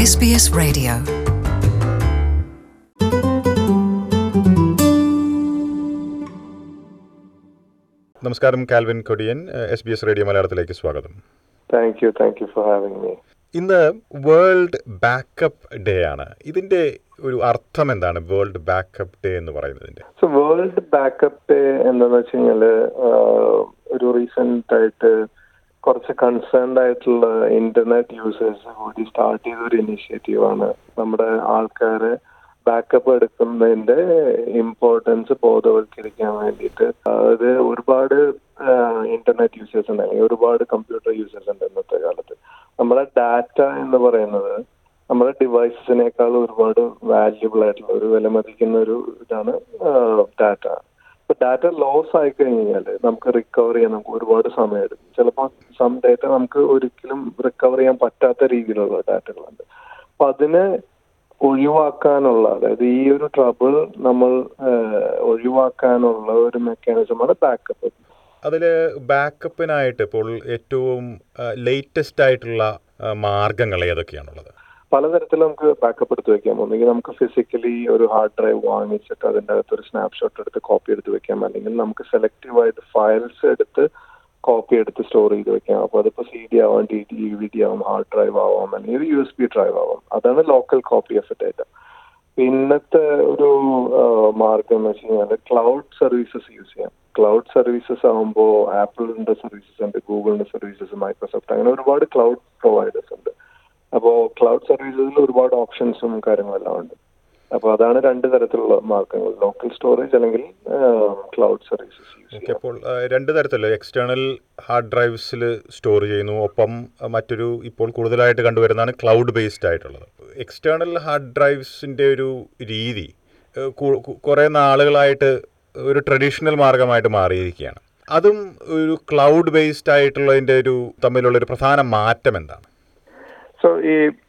SBS Radio. നമസ്കാരം Calvin Kodiyan S B S radio മലയാളത്തിലേക്ക് സ്വാഗതം thank you thank you for having me ഇന്ന് world backup day ആണ് ഇതിന്റെ ഒരു അർത്ഥം എന്താണ് വേൾഡ് ബാക്കപ്പ് ഡേ എന്ന് പറയുന്നതിന്റെ സോ വേൾഡ് ബാക്കപ്പ് ഡേ എന്താന്ന് വെച്ച് കഴിഞ്ഞാല് ആഹ്, ഒരു റീസെന്റ് ആയിട്ട് കുറച്ച് കൺസേൺഡ് ആയിട്ടുള്ള ഇന്റർനെറ്റ് യൂസേഴ്സ് കൂടി സ്റ്റാർട്ട് ചെയ്ത ഒരു ഇനിഷ്യേറ്റീവ് ആണ് നമ്മുടെ ആൾക്കാര് ബാക്കപ്പ് എടുക്കുന്നതിന്റെ ഇമ്പോർട്ടൻസ് ബോധവൽക്കരിക്കാൻ വേണ്ടിയിട്ട് അതായത് ഒരുപാട് ഇന്റർനെറ്റ് യൂസേഴ്സ് ഉണ്ട് അല്ലെങ്കിൽ ഒരുപാട് കമ്പ്യൂട്ടർ യൂസേഴ്സ് ഉണ്ട് ഇന്നത്തെ കാലത്ത് നമ്മുടെ ഡാറ്റ എന്ന് പറയുന്നത് നമ്മുടെ ഡിവൈസസിനേക്കാൾ ഒരുപാട് വാല്യുബിൾ ആയിട്ടുള്ള ഒരു വിലമതിക്കുന്ന ഒരു ഇതാണ് ഡാറ്റ ഇപ്പൊ ഡാറ്റ ലോസ് ആയി കഴിഞ്ഞാൽ നമുക്ക് റിക്കവർ ചെയ്യാൻ നമുക്ക് ഒരുപാട് സമയം എടുക്കും ചിലപ്പോൾ സം ഡാറ്റ നമുക്ക് ഒരിക്കലും റിക്കവർ ചെയ്യാൻ പറ്റാത്ത രീതിയിലുള്ള ഡാറ്റകളുണ്ട് അപ്പൊ അതിനെ ഒഴിവാക്കാനുള്ള അതായത് ഈ ഒരു ട്രബിൾ നമ്മൾ ആഹ്, ഒഴിവാക്കാനുള്ള ഒരു മെക്കാനിസമാണ് ബാക്കപ്പ് അതിൽ ബാക്കപ്പിനായിട്ട് ഇപ്പോൾ ഏറ്റവും ലേറ്റസ്റ്റ് ആയിട്ടുള്ള ആ, മാർഗങ്ങൾ ഏതൊക്കെയാണുള്ളത് പലതരത്തിൽ നമുക്ക് ബാക്കപ്പ് എടുത്ത് വെക്കാം ഒന്നുകിൽ നമുക്ക് ഫിസിക്കലി ഒരു ഹാർഡ് ഡ്രൈവ് വാങ്ങിച്ചിട്ട് അതിൻ്റെ അകത്ത് ഒരു സ്നാപ്ഷോട്ട് എടുത്ത് കോപ്പി എടുത്ത് വെക്കാം അല്ലെങ്കിൽ നമുക്ക് സെലക്റ്റീവ് ആയിട്ട് ഫയൽസ് എടുത്ത് കോപ്പി എടുത്ത് സ്റ്റോർ ചെയ്ത് വെക്കാം അപ്പോൾ അതിപ്പോൾ സി ഡി ആവാം ഡി ഡി വി ഡി ആവാം ഹാർഡ് ഡ്രൈവ് ആവാം അല്ലെങ്കിൽ യു എസ് ബി ഡ്രൈവ് ആവാം അതാണ് ലോക്കൽ കോപ്പി ഓഫ് ഡേറ്റ ഇന്നത്തെ ഒരു ആ, മാർഗം എന്ന് വെച്ച് കഴിഞ്ഞാൽ ക്ലൗഡ് സർവീസസ് യൂസ് ചെയ്യാം ക്ലൗഡ് സർവീസസ് ആകുമ്പോൾ ആപ്പിളിന്റെ സർവീസസ് ഉണ്ട് ഗൂഗിളിന്റെ സർവീസസ് മൈക്രോസോഫ്റ്റ് അങ്ങനെ ഒരുപാട് ക്ലൗഡ് പ്രൊവൈഡേഴ്സ് ഉണ്ട് അപ്പോൾ ക്ലൗഡ് സർവീസസിൽ ഒരുപാട് ഓപ്ഷൻസും കാര്യങ്ങളെല്ലാം ഉണ്ട് അപ്പോൾ അതാണ് രണ്ട് തരത്തിലുള്ള മാർഗങ്ങൾ ലോക്കൽ സ്റ്റോറേജ് അല്ലെങ്കിൽ ക്ലൗഡ് സർവീസസ് യൂസ് ഓക്കെ ചെയ്യാം അപ്പോൾ ആ, രണ്ട് തരത്തിലുള്ള എക്സ്റ്റേണൽ ഹാർഡ് ഡ്രൈവ്സിൽ സ്റ്റോർ ചെയ്യുന്നു ഒപ്പം ആ, മറ്റൊരു ഇപ്പോൾ കൂടുതലായിട്ട് കണ്ടുവരുന്നതാണ് ക്ലൗഡ് ബേസ്ഡ് ആയിട്ടുള്ളത് എക്സ്റ്റേണൽ ഹാർഡ് ഡ്രൈവ്സിൻ്റെ ഒരു രീതി ഏഹ്, കു- കു- കുറേ നാളുകളായിട്ട് ഒരു ട്രഡീഷണൽ മാർഗമായിട്ട് മാറിയിരിക്കുകയാണ് അതും ഒരു ക്ലൗഡ് ബേസ്ഡ് ആയിട്ടുള്ളതിൻ്റെ ഒരു തമ്മിലുള്ള ഒരു പ്രധാന മാറ്റം എന്താണ് സോ ഈ